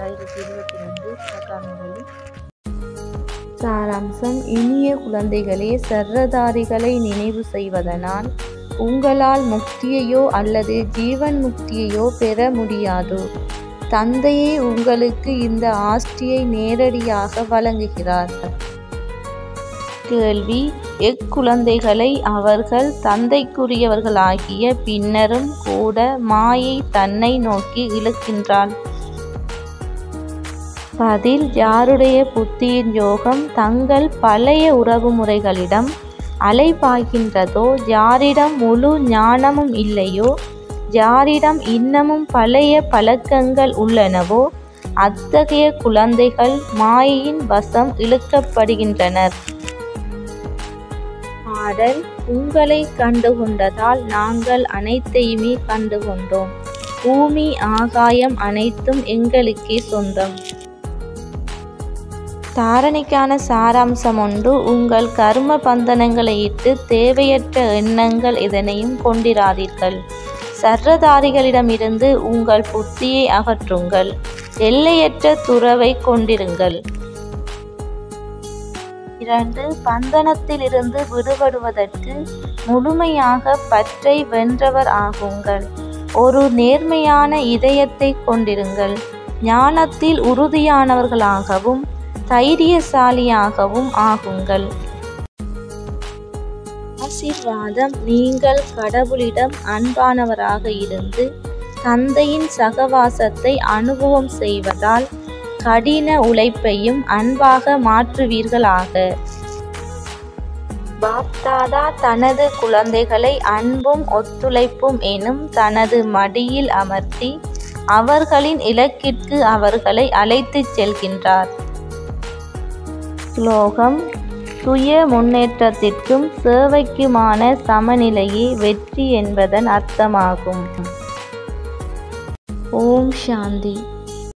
ரெண்டாயிரத்தி இருபத்தி ரெண்டு காணொளி சாராம்சம் இனிய குழந்தைகளே சர்ரதாரிகளை நினைவு செய்வதனால் உங்களால் முக்தியையோ அல்லது ஜீவன் முக்தியையோ பெற முடியாது தந்தையே உங்களுக்கு இந்த ஆஸ்தியை நேரடியாக வழங்குகிறார் கேள்வி எக்குழந்தைகளை அவர்கள் தந்தைக்குரியவர்களாகிய பின்னரும் கூட மாயை தன்னை நோக்கி இழுக்கின்றாள் பதில் யாருடைய புத்தியின் யோகம் தங்கள் பழைய உறவு முறைகளிடம் அலைபாய்கின்றதோ யாரிடம் முழு ஞானமும் இல்லையோ யாரிடம் இன்னமும் பழைய பழக்கங்கள் உள்ளனவோ அத்தகைய குழந்தைகள் மாயையின் வசம் இழுக்கப்படுகின்றனர் பாடல் உங்களை கண்டுகொண்டதால் நாங்கள் அனைத்தையுமே கண்டுகொண்டோம் பூமி ஆகாயம் அனைத்தும் எங்களுக்கே சொந்தம் தாரணைக்கான சாராம்சம் ஒன்று உங்கள் கர்ம பந்தனங்களை இட்டு தேவையற்ற எண்ணங்கள் எதனையும் கொண்டிராதீர்கள் சர்ரதாரிகளிடமிருந்து உங்கள் புத்தியை அகற்றுங்கள் எல்லையற்ற துறவை கொண்டிருங்கள் இரண்டு பந்தனத்திலிருந்து விடுபடுவதற்கு முழுமையாக பற்றை வென்றவர் ஆகுங்கள் ஒரு நேர்மையான இதயத்தை கொண்டிருங்கள் ஞானத்தில் உறுதியானவர்களாகவும் தைரியசாலியாகவும் ஆகுங்கள் ஆசீர்வாதம் நீங்கள் கடவுளிடம் அன்பானவராக இருந்து தந்தையின் சகவாசத்தை அனுபவம் செய்வதால் கடின உழைப்பையும் அன்பாக மாற்றுவீர்களாக பாப்தாதா தனது குழந்தைகளை அன்பும் ஒத்துழைப்பும் எனும் தனது மடியில் அமர்த்தி அவர்களின் இலக்கிற்கு அவர்களை அழைத்துச் செல்கின்றார் ஸ்லோகம் சுய முன்னேற்றத்திற்கும் சேவைக்குமான சமநிலையே வெற்றி என்பதன் அர்த்தமாகும் ஓம் சாந்தி